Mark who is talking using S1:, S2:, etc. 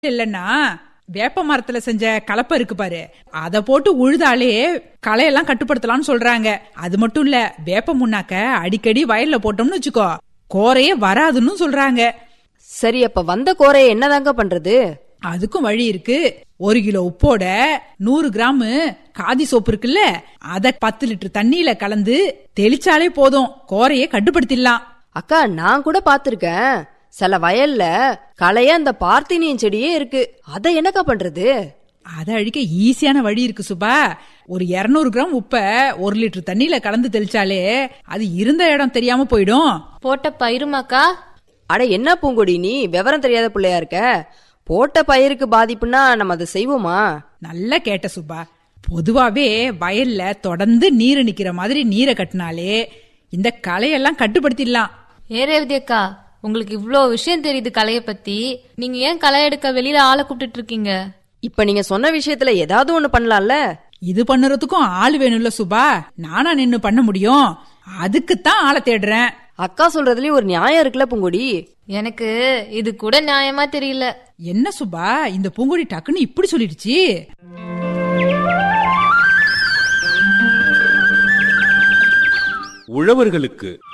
S1: இல்லன்னா வேப்ப மரத்துல செஞ்ச கலப்பை இருக்கு பாரு அத போட்டு உழுதாலே களையெல்லாம் கட்டுப்படுத்தலாம்னு சொல்றாங்க அது மட்டும் இல்ல வேப்ப முன்னாக்க அடிக்கடி வயல்ல போட்டோம்னு வச்சுக்கோ கோரையே வராதுன்னு சொல்றாங்க
S2: சரி அப்ப வந்த கோரைய என்னதாங்க பண்றது
S1: அதுக்கும் வழி இருக்கு ஒரு கிலோ உப்போட நூறு கிராம் காதி சோப்பு இருக்குல்ல அத பத்து லிட்டர் தண்ணியில கலந்து தெளிச்சாலே போதும் கோரையை கட்டுப்படுத்திடலாம்
S2: அக்கா நான் கூட பாத்திருக்கேன் சில வயல்ல களைய அந்த பார்த்தீனியன் செடியே இருக்கு அத என்னக்கா பண்றது
S1: அதை அழிக்க ஈஸியான வழி இருக்கு சுபா ஒரு 200 கிராம் உப்ப ஒரு லிட்டர் தண்ணியில கலந்து தெளிச்சாலே அது இருந்த இடம் தெரியாம போயிடும்
S3: போட்ட பயிருமாக்கா
S2: அட என்ன பூங்கொடி நீ விவரம் தெரியாத பிள்ளையா இருக்க போட்ட பயிருக்கு பாதிப்புன்னா நம்ம அதை செய்வோமா
S1: நல்லா கேட்ட சுபா பொதுவாவே வயல்ல தொடர்ந்து நீர் நிக்கிற மாதிரி நீரை கட்டினாலே இந்த களையெல்லாம் கட்டுப்படுத்திடலாம்
S3: ஏ ரேவதி அக்கா உங்களுக்கு இவ்ளோ விஷயம் தெரியுது கலைய பத்தி நீங்க ஏன் களை எடுக்க வெளியில ஆளை கூப்பிட்டுட்டு இருக்கீங்க
S2: இப்ப நீங்க சொன்ன விஷயத்துல ஏதாவது ஒண்ணு பண்ணலாம்ல
S1: இது பண்ணுறதுக்கும் ஆள் வேணும்ல சுபா நானா நின்னு பண்ண முடியும் அதுக்குத்தான் ஆளை தேடுறேன்
S2: அக்கா சொல்றதுலயும் ஒரு நியாயம் இருக்குல்ல பூங்கொடி
S3: எனக்கு இது கூட நியாயமா தெரியல
S1: என்ன சுபா இந்த பூங்கொடி டக்குன்னு இப்படி சொல்லிடுச்சு
S4: உழவர்களுக்கு